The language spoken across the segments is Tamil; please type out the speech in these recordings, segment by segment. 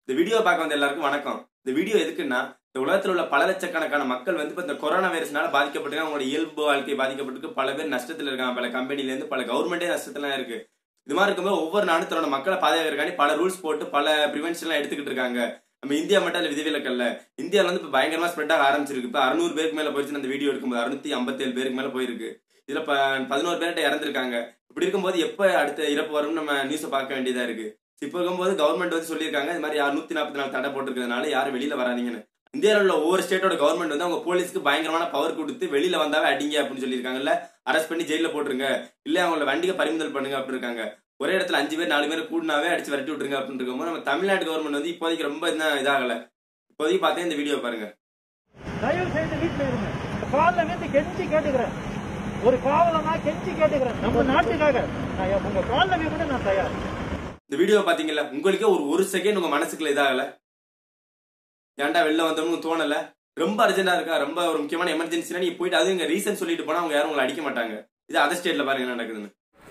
இந்த வீடியோ பார்க்க வந்த எல்லாருக்கும் வணக்கம் இந்த வீடியோ எதுக்குன்னா இந்த உலகத்தில் உள்ள பல லட்சக்கணக்கான மக்கள் வந்து இப்போ இந்த கொரோனா வைரஸ்னால பாதிக்கப்பட்டு அவங்களோட இயல்பு வாழ்க்கை பாதிக்கப்பட்டு பல பேர் நஷ்டத்தில் இருக்காங்க பல கம்பெனில இருந்து பல கவர்மெண்டே நஷ்டத்துல இருக்கு இது மாதிரி இருக்கும்போது ஒவ்வொரு நாடும் தன்னோட மக்களை பாதுகாக்கிறக்காண்டி பல ரூல்ஸ் போட்டு பல ப்ரிவென்ஷன் எல்லாம் எடுத்துக்கிட்டு இருக்காங்க நம்ம இந்தியா மட்டும் அதில் விதிவிலக்கல்ல இந்தியாவில் வந்து இப்போ பயங்கரமா ஸ்ப்ரெட் ஆக ஆரம்பிச்சிருக்கு இப்போ அறுநூறு பேருக்கு மேல போயிடுச்சு அந்த வீடியோ எடுக்கும்போது அறுநூத்தி ஐம்பத்தேழு பேருக்கு மேல போயிருக்கு இதுல ப பதினோரு பேர்கிட்ட இறந்துருக்காங்க இப்படி இருக்கும்போது எப்ப அடுத்த இறப்பு வரும்னு நம்ம நியூஸை பார்க்க வேண்டியதா இருக்கு இப்போ இருக்கும்போது கவர்மெண்ட் வந்து சொல்லியிருக்காங்க இது மாதிரி யார் நூத்தி நாற்பத்தி நாலு தடை போட்டிருக்கிறதுனால யாரும் வெளியில வராதீங்கன்னு இந்தியாவில் உள்ள ஒவ்வொரு ஸ்டேட்டோட கவர்மெண்ட் வந்து அவங்க போலீஸ்க்கு பயங்கரமான பவர் கொடுத்து வெளியில வந்தாவே அடிங்க அப்படின்னு சொல்லியிருக்காங்கல்ல அரெஸ்ட் பண்ணி ஜெயில போட்டுருங்க இல்ல அவங்கள வண்டியை பறிமுதல் பண்ணுங்க அப்படின்னு இருக்காங்க ஒரே இடத்துல அஞ்சு பேர் நாலு பேர் கூடினாவே அடிச்சு விரட்டி விட்டுருங்க அப்படின்னு இருக்கும்போது நம்ம தமிழ்நாடு கவர்மெண்ட் வந்து இப்போதைக்கு ரொம்ப என்ன இதாகல இப்போதைக்கு பார்த்தே இந்த வீடியோ பாருங்க தயவு செய்து வீட்டுல இருங்க காலில் விழுந்து கெஞ்சி கேட்டுக்கிறேன் ஒரு காவலனா கெஞ்சி கேட்டுக்கிறேன் நம்ம நாட்டுக்காக நான் என் உங்க காலில் போய் கூட நான் தயார் இந்த வீடியோ பாத்தீங்கல்ல உங்களுக்கே ஒரு ஒரு செகண்ட் உங்க மனசுக்குள்ள இதாகல ஏன்டா வெளில வந்தோம்னு தோணல ரொம்ப அர்ஜென்டா இருக்கா ரொம்ப ஒரு முக்கியமான எமர்ஜென்சினா நீ போயிட்டு அது இங்க ரீசன் சொல்லிட்டு போனா அவங்க யாரும் உங்களை அடிக்க மாட்டாங்க இது அதர் ஸ்டேட்ல பாருங்க என்ன நடக்குதுன்னு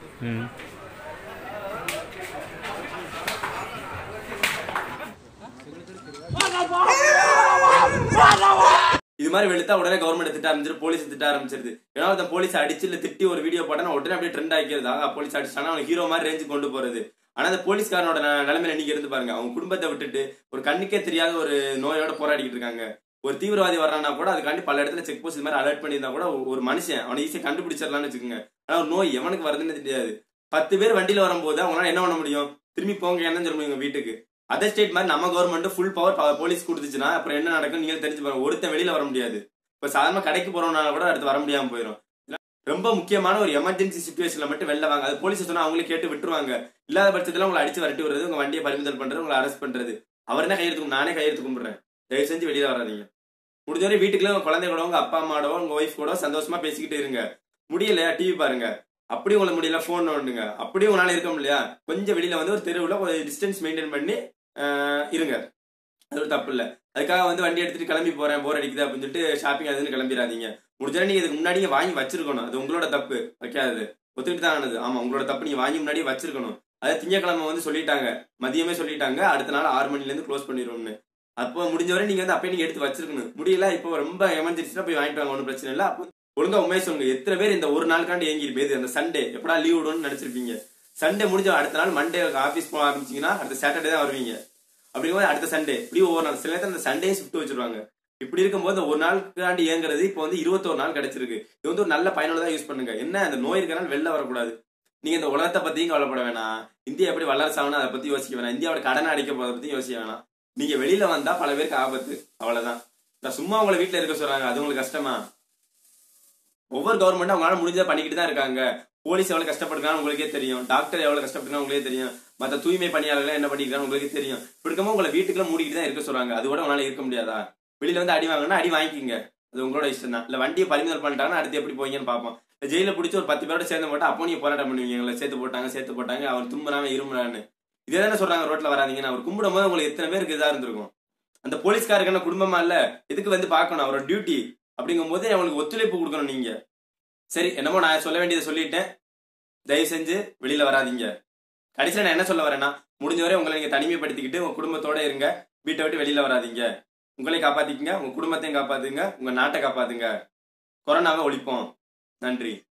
இது மாதிரி வெளுத்தா உடனே கவர்மெண்ட் திட்ட ஆரம்பிச்சிரு போலீஸ் திட்ட ஆரம்பிச்சிருது ஏன்னா அந்த போலீஸ் அடிச்சு இல்ல திட்டி ஒரு வீடியோ போட்டா உடனே அப்படியே ட்ரெண்ட் ஆக்கிடுது ஆகா போலீஸ் அடிச்சானா அவன் ஹீரோ மாதிரி ரேஞ்சு கொண்டு போறது ஆனா அந்த போலீஸ்காரனோட ந- நிலைமையில நீங்க இருந்து பாருங்க அவங்க குடும்பத்தை விட்டுட்டு ஒரு கண்ணுக்கே தெரியாத ஒரு நோயோட போராடிக்கிட்டு இருக்காங்க ஒரு தீவிரவாதி வர்றானா கூட அதுக்காண்டி பல இடத்துல செக் போஸ்ட் இது மாதிரி அலர்ட் பண்ணியிருந்தா கூட ஒரு- ஒரு மனுஷன் அவனை ஈஸியா கண்டுபிடிச்சிடலாம்னு வச்சுக்கோங்க ஆனா ஒரு நோய் எவனுக்கு வருதுன்னு தெரியாது பத்து பேர் வண்டியில வரும்போது அவங்களால என்ன பண்ண முடியும் திரும்பி போங்க என்னன்னு சொல்ல முடியும் உங்க வீட்டுக்கு அதர் ஸ்டேட் மாதிரி நம்ம கவர்மெண்ட் ஃபுல் பவர் போலீஸ் கொடுத்துச்சுன்னா அப்புறம் என்ன நடக்கும் நீங்க தெரிஞ்சு பாருங்க ஒருத்தன் வெளியில வர முடியாது இப்ப சாதாரண கடைக்கு போறோம்னால கூட அடுத்து வர முடியாம போயிடும் ரொம்ப முக்கியமான ஒரு எமர்ஜென்சி சுச்சுவேஷன்ல மட்டும் வெளில வாங்க அது போலீஸ் சொன்னா அவங்களே கேட்டு விட்டுருவாங்க இல்லாத பட்சத்துல உங்களை அடிச்சு வரட்டி விடுறது உங்க வண்டியை பறிமுதல் பண்றது உங்களை அரெஸ்ட் பண்றது அவர் என்ன கையெழுத்து கும்பு- நானே கையெழுத்து கும்பிடுறேன் தயவு செஞ்சு வெளியில வராதீங்க முடிஞ்ச வரை வீட்டுக்குள்ள உங்க குழந்தைகளோட உங்க அப்பா அம்மாவோட உங்க ஒய்ஃப் கூட சந்தோஷமா பேசிக்கிட்டு இருங்க முடியலையா டிவி பாருங்க அப்படி உங்களுக்கு முடியல போன் நோண்டுங்க அப்படியும் உங்களால இருக்க முடியலையா கொஞ்சம் வெளியில வந்து ஒரு தெருவுல கொஞ்சம் டிஸ்டன்ஸ் மெயின்டைன் பண்ணி ஆஹ், இருங்க அது ஒரு தப்பு இல்ல அதுக்காக வந்து வண்டி எடுத்துட்டு கிளம்பி போறேன் போர் அடிக்குது அப்படின்னு சொல்லிட்டு ஷாப்பிங் அதுன்னு கிளம்பிடாதீங்க முடிஞ்சா நீங்க இதுக்கு முன்னாடியே வாங்கி வச்சிருக்கணும் அது உங்களோட தப்பு வைக்காதது ஒத்துக்கிட்டு தான் ஆனது ஆமா உங்களோட தப்பு நீங்க வாங்கி முன்னாடியே வச்சிருக்கணும் அதை திங்கக்கிழமை வந்து சொல்லிட்டாங்க மதியமே சொல்லிட்டாங்க அடுத்த நாள் ஆறு மணில இருந்து க்ளோஸ் பண்ணிடுவோம்னு அப்போ முடிஞ்ச வரை நீங்க வந்து அப்பயே நீங்க எடுத்து வச்சிருக்கணும் முடியல இப்போ ரொம்ப எமர்ஜென்சினா போய் வாங்கிட்டு வாங்க ஒன்றும் பிரச்சனை இல்லை அப்போ ஒழுங்கா உண்மையை சொல்லுங்க எத்தனை பேர் இந்த ஒரு நாளுக்காண்டி ஏங்கி இருப்பேது அந்த சண்டே எப்படா லீவ் விடும்னு நினைச்சிருப்பீங்க சண்டே முடிஞ்ச அடுத்த நாள் மண்டே ஆஃபீஸ் போக ஆரம்பிச்சீங்கன்னா அடுத்த சாட்டர்டே தான் வருவீங்க அப்படிங்கும்போது அடுத்த சண்டே இப்படி ஒவ்வொரு நாள் சில நேரத்தில் அந்த சண்டே ஷிஃப்ட் வச்சிருவாங்க இப்படி இருக்கும்போது இந்த ஒரு நாளுக்காண்டி ஏங்குறது இப்போ வந்து இருபத்தோரு நாள் கிடைச்சிருக்கு இது வந்து ஒரு நல்ல பயனுள்ளதா யூஸ் பண்ணுங்க என்ன அந்த நோய் இருக்கனால வெளில வரக்கூடாது நீங்க இந்த உலகத்தை பத்தியும் கவலைப்பட வேணாம் இந்தியா எப்படி வல்லரசு ஆகணும் அதை பத்தி யோசிக்க வேணாம் இந்தியாவோட கடனை அடிக்க போறதை பத்தி யோசிக்க வேணாம் நீங்க வெளியில வந்தா பல பேருக்கு ஆபத்து அவ்வளவுதான் நான் சும்மா உங்களை வீட்டுல இருக்க சொல்றாங்க அது உங்களுக்கு கஷ்டமா ஒவ்வொரு கவர்மெண்ட்டும் அவங்களால முடிஞ்சதை பண்ணிக்கிட்டு தான் இருக்காங்க போலீஸ் எவ்வளவு கஷ்டப்படுறாங்க உங்களுக்கே தெரியும் டாக்டர் எவ்வளவு கஷ்டப்படுறாங்க உங்களுக்கே தெரியும் மத்த தூய்மை பணியாளர்கள் என்ன பண்ணிக்கிறாங்க உங்களுக்கே தெரியும் இப்படி இருக்கும்போது உங்களை வீட்டுக்குள்ள மூடிக்கிட்டு தான் இருக்க சொல்றாங்க அது கூட உங்களால இருக்க முடியாதா வெளியில வந்து அடி வாங்கினா அடி வாங்கிக்கிங்க அது உங்களோட இஷ்டம் தான் இல்ல வண்டியை பறிமுதல் பண்ணிட்டாங்கன்னா அடுத்து எப்படி போவீங்கன்னு பார்ப்போம் இல்ல ஜெயில பிடிச்சி ஒரு பத்து பேரோட சேர்ந்து போட்டா அப்போ நீங்க போராட்டம் பண்ணுவீங்க எங்களை சேர்த்து போட்டாங்க சேர்த்து போட்டாங்க அவர் தும்புறாம இருமுறான்னு இதே தானே சொல்றாங்க ரோட்ல வராதீங்கன்னு அவர் கும்பிடும் போது உங்களுக்கு எத்தனை பேருக்கு இதா இருந்திருக்கும் அந்த போலீஸ்காருக்கு என்ன குடும்பமா இல்ல எதுக்கு வந்து பார்க்கணும் அவரோட டியூட்டி அப்படிங்கும் போது அவங்களுக்கு ஒத்துழைப்பு கொடுக்கணும் நீங்க சரி என்னமோ நான் சொல்ல வேண்டியதை சொல்லிட்டேன் தயவு செஞ்சு வெளியில வராதீங்க கடைசியில நான் என்ன சொல்ல வரேன்னா முடிஞ்ச வரை உங்களை நீங்க தனிமைப்படுத்திக்கிட்டு உங்க குடும்பத்தோட இருங்க வீட்டை விட்டு வெளியில வராதீங்க உங்களை காப்பாத்திக்கங்க உங்க குடும்பத்தையும் காப்பாத்துங்க உங்க நாட்டை காப்பாத்துங்க கொரோனாவை ஒழிப்போம் நன்றி